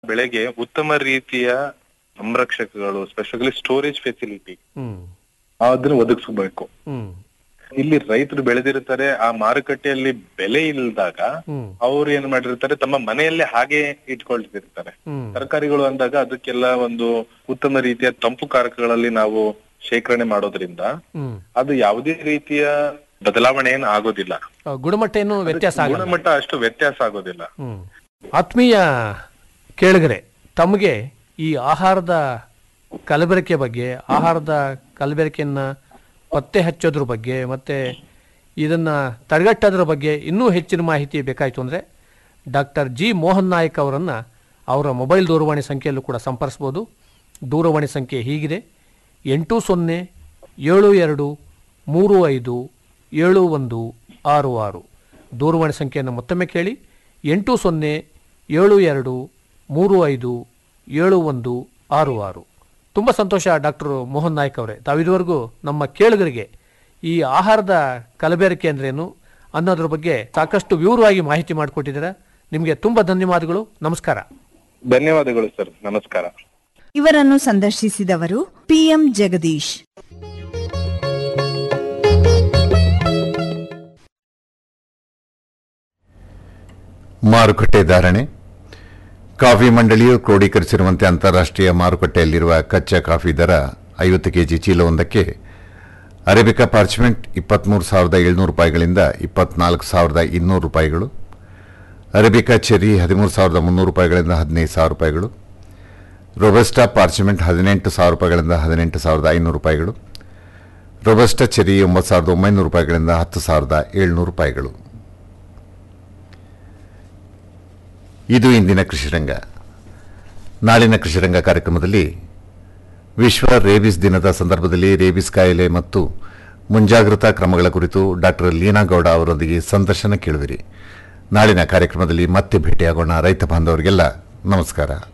ಬೆಳೆಗೆ ಉತ್ತಮ ರೀತಿಯ ಸಂರಕ್ಷಕಗಳು ಸ್ಪೆಷಲಿ ಸ್ಟೋರೇಜ್ ಫೆಸಿಲಿಟಿ ಹ್ಮ್ ಅದನ್ನ ಒದಗಿಸಬೇಕು ಹ್ಮ್ ಇಲ್ಲಿ ರೈತರು ಬೆಳೆದಿರ್ತಾರೆ ಆ ಮಾರುಕಟ್ಟೆಯಲ್ಲಿ ಬೆಲೆ ಇಲ್ದಾಗ ಹ್ಮ್ ಅವ್ರು ಏನ್ ಮಾಡಿರ್ತಾರೆ ತಮ್ಮ ಮನೆಯಲ್ಲೇ ಹಾಗೆ ಇಟ್ಕೊಳ್ತಿರ್ತಾರೆ ಹ್ಮ್ ತರಕಾರಿಗಳು ಅಂದಾಗ ಅದಕ್ಕೆಲ್ಲ ಒಂದು ಉತ್ತಮ ರೀತಿಯ ತಂಪು ಕಾರಕಗಳಲ್ಲಿ ನಾವು ಶೇಖರಣೆ ಮಾಡೋದ್ರಿಂದ ಹ್ಮ್ ಅದು ಯಾವುದೇ ರೀತಿಯ ಬದಲಾವಣೆ ಏನು ಆಗೋದಿಲ್ಲ ಆ, ಗುಣಮಟ್ಟ ಏನು ವ್ಯತ್ಯಾಸ ಆಗಲ್ಲ ಗುಣಮಟ್ಟ ಅಷ್ಟು ವ್ಯತ್ಯಾಸ ಆಗೋದಿಲ್ಲ ಹ್ಮ್ ಆತ್ಮೀಯ ಕೇಳಿಗರೆ ತಮಗೆ ಈ ಆಹಾರದ ಕಲಬೆರಕೆ ಬಗ್ಗೆ ಆಹಾರದ ಕಲಬೆರಕೆಯನ್ನ ಪತ್ತೆ ಹಚ್ಚೋದ್ರ ಬಗ್ಗೆ ಮತ್ತೆ ಇದನ್ನ ತಡೆಗಟ್ಟೋದ್ರ ಬಗ್ಗೆ ಇನ್ನೂ ಹೆಚ್ಚಿನ ಮಾಹಿತಿ ಬೇಕಾಯಿತು ಅಂದರೆ ಡಾಕ್ಟರ್ ಜಿ ಮೋಹನ್ ನಾಯಕ್ ಅವರನ್ನು ಅವರ ಮೊಬೈಲ್ ದೂರವಾಣಿ ಸಂಖ್ಯೆಯಲ್ಲೂ ಕೂಡ ಸಂಪರ್ಸ್ಬೋದು ದೂರವಾಣಿ ಸಂಖ್ಯೆ ಹೀಗಿದೆ ಎಂಟು ಸೊನ್ನೆ ಏಳು ಎರಡು ಮೂರು ಐದು ಏಳು ಒಂದು ಆರು ಆರು ದೂರವಾಣಿ ಸಂಖ್ಯೆಯನ್ನು ಮತ್ತೊಮ್ಮೆ ಕೇಳಿ ಎಂಟು ಸೊನ್ನೆ ಏಳು ಎರಡು ಮೂರು ಐದು ಏಳು ಒಂದು ಆರು ಆರು ತುಂಬ ಸಂತೋಷ ಡಾಕ್ಟರ್ ಮೋಹನ್ ನಾಯ್ಕ್ ಅವರೇ ತಾವಿದುವರೆಗೂ ನಮ್ಮ ಕೇಳುಗರಿಗೆ ಈ ಆಹಾರದ ಕಲಬೆರಕೆ ಅಂದ್ರೇನು ಅನ್ನೋದ್ರ ಬಗ್ಗೆ ಸಾಕಷ್ಟು ವಿವರವಾಗಿ ಮಾಹಿತಿ ಮಾಡಿಕೊಟ್ಟಿದ್ದೀರಾ ನಿಮಗೆ ತುಂಬ ಧನ್ಯವಾದಗಳು ನಮಸ್ಕಾರ ಧನ್ಯವಾದಗಳು ಸರ್ ನಮಸ್ಕಾರ ಇವರನ್ನು ಸಂದರ್ಶಿಸಿದವರು ಪಿಎಂ ಜಗದೀಶ್ ಮಾರುಕಟ್ಟೆ ಧಾರಣೆ ಕಾಫಿ ಮಂಡಳಿಯು ಕ್ರೋಢೀಕರಿಸಿರುವಂತೆ ಅಂತಾರಾಷ್ಟ್ರೀಯ ಮಾರುಕಟ್ಟೆಯಲ್ಲಿರುವ ಕಚ್ಚಾ ಕಾಫಿ ದರ ಐವತ್ತು ಕೆಜಿ ಚೀಲವೊಂದಕ್ಕೆ ಅರೇಬಿಕಾ ಪಾರ್ಚ್ಮೆಂಟ್ ಇಪ್ಪತ್ತ್ಮೂರು ಸಾವಿರದ ಏಳ್ನೂರು ರೂಪಾಯಿಗಳಿಂದ ಇಪ್ಪತ್ನಾಲ್ಕು ಸಾವಿರದ ಇನ್ನೂರು ರೂಪಾಯಿಗಳು ಅರೇಬಿಕಾ ಚೆರಿ ಹದಿಮೂರು ಸಾವಿರದ ಮುನ್ನೂರು ರೂಪಾಯಿಗಳಿಂದ ಹದಿನೈದು ಸಾವಿರ ರೂಪಾಯಿಗಳು ರೊಬಸ್ಟಾ ಪಾರ್ಚ್ಮೆಂಟ್ ಹದಿನೆಂಟು ಸಾವಿರ ರೂಪಾಯಿಗಳಿಂದ ಹದಿನೆಂಟು ಸಾವಿರದ ಐನೂರು ರೂಪಾಯಿಗಳು ರೊಬಸ್ಟಾ ಚೆರಿ ಒಂಬತ್ತು ಸಾವಿರದ ಒಂಬೈನೂರು ರೂಪಾಯಿಗಳಿಂದ ಹತ್ತು ಸಾವಿರದ ಏಳ್ನೂರು ರೂಪಾಯಿಗಳು ಇದು ಇಂದಿನ ಕೃಷಿರಂಗ ನಾಳಿನ ಕೃಷಿರಂಗ ಕಾರ್ಯಕ್ರಮದಲ್ಲಿ ವಿಶ್ವ ರೇಬಿಸ್ ದಿನದ ಸಂದರ್ಭದಲ್ಲಿ ರೇಬಿಸ್ ಕಾಯಿಲೆ ಮತ್ತು ಮುಂಜಾಗ್ರತಾ ಕ್ರಮಗಳ ಕುರಿತು ಡಾಕ್ಟರ್ ಲೀನಾ ಗೌಡ ಅವರೊಂದಿಗೆ ಸಂದರ್ಶನ ಕೇಳುವಿರಿ ನಾಳಿನ ಕಾರ್ಯಕ್ರಮದಲ್ಲಿ ಮತ್ತೆ ಭೇಟಿಯಾಗೋಣ ರೈತ ಬಾಂಧವರಿಗೆಲ್ಲ ನಮಸ್ಕಾರ